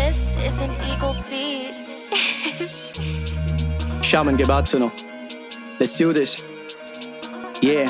This is an Eagle beat. Shaman Gebatsuno. Let's do this. Yeah.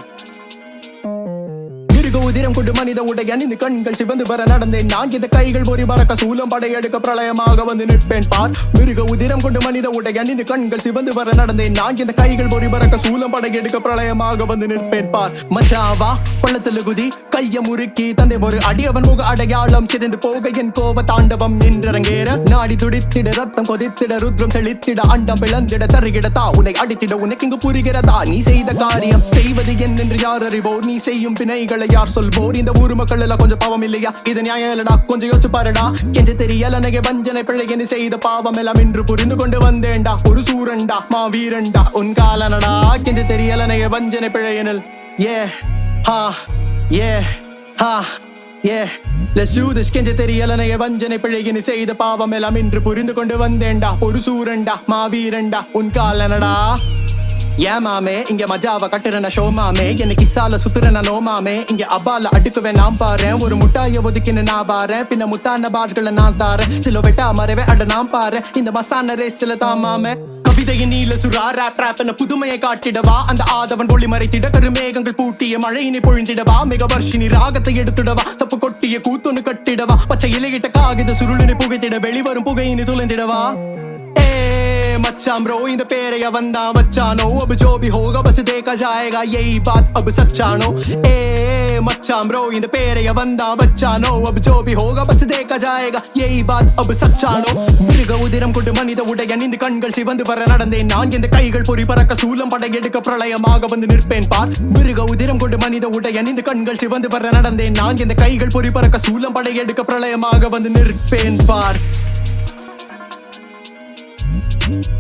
மிருக உதிரம் கொண்டு மனித உடைய இந்த கண்கள் சிவந்து வர நடந்தேன் நான் இந்த கைகள் பொறி பறக்க சூலம் படையெடுக்க பிரளயமாக வந்து நிற்பேன் பார் மிருக உதிரம் கொண்டு மனித உடைய இந்த கண்கள் சிவந்து வர நடந்தேன் நான் இந்த கைகள் பொறி பறக்க சூலம் படையெடுக்க பிரளயமாக வந்து நிற்பேன் பார் மச்சாவா பள்ளத்துல குதி கைய முறுக்கி தந்தை ஒரு அடியவன் முக அடையாளம் சிதைந்து போக என் கோப தாண்டவம் நின்றரங்கேற நாடி துடித்திட ரத்தம் கொதித்திட ருத்ரம் செழித்திட அண்டம் பிளந்திட தருகிடதா உன்னை அடித்திட உனக்கு இங்கு புரிகிறதா நீ செய்த காரியம் செய்வது என்னென்று யார் அறிவோர் நீ செய்யும் பிணைகளை யார் சொல்வோர் இந்த ஊர் மக்கள் எல்லாம் கொஞ்சம் பாவம் இல்லையா இது நியாயம் இல்லடா கொஞ்சம் யோசிச்சு பாருடா கெஞ்ச தெரியல நகை வஞ்சனை பிழை நீ செய்த பாவம் எல்லாம் இன்று புரிந்து கொண்டு வந்தேன்டா ஒரு சூரன்டா மா வீரன்டா உன் காலனடா கெஞ்ச தெரியல நகை வஞ்சனை பிழையனில் ஏ ஹா ஏ ஹா ஏ Let's do this கெஞ்ச தெரியல நகை வஞ்சனை பிழை நீ செய்த பாவம் எல்லாம் இன்று புரிந்து கொண்டு வந்தேன்டா ஒரு சூரன்டா மா வீரன்டா உன் காலனடா ஏன் மாமே இங்க மஜாவ கட்டுறன ஷோ மாமே என்ன கிசால சுத்துறன நோ மாமே இங்க அபால அடுக்குவேன் நான் பாறேன் ஒரு முட்டாய ஒதுக்கின்னு நான் பாறேன் பின்ன முத்தான பார்களை நான் தாரேன் சில வெட்டா மறைவே அட நான் பாறேன் இந்த மசான ரேஸ்ல தான் மாமே கவிதையின் நீல சுறா ரேப் ரேப் என புதுமையை காட்டிடவா அந்த ஆதவன் ஒளி மறைத்திட கருமேகங்கள் பூட்டிய மழையினை பொழிந்திடவா மிக வர்ஷினி ராகத்தை எடுத்துடவா தப்பு கொட்டிய கூத்தொன்னு கட்டிடவா பச்சை இலையிட்ட காகித சுருளினை புகைத்திட வெளிவரும் புகையினை துளைந்திடவா ए मच्छा ब्रो இந்த பேரை அவன் தான் வச்சானோ अब जो भी होगा बस देखा जाएगा यही बात अब सच्चानो ए मच्छा ब्रो இந்த பேரை அவன் தான் வச்சானோ अब जो भी होगा बस देखा जाएगा यही बात अब सच्चानो மிருக உதிரம் கொண்டு மனித உடைய இந்த கண்கள் சிவந்து வர நடந்தேன் நான் இந்த கைகள் பொறி பறக்க சூலம் படையெடுக்க பிரளயமாக வந்து நிற்பேன் பார் மிருக உதிரம் கொண்டு மனித உடைய இந்த கண்கள் சிவந்து வர நடந்தேன் நான் இந்த கைகள் பொறி பறக்க சூலம் படையெடுக்க பிரளயமாக வந்து நிற்பேன் பார்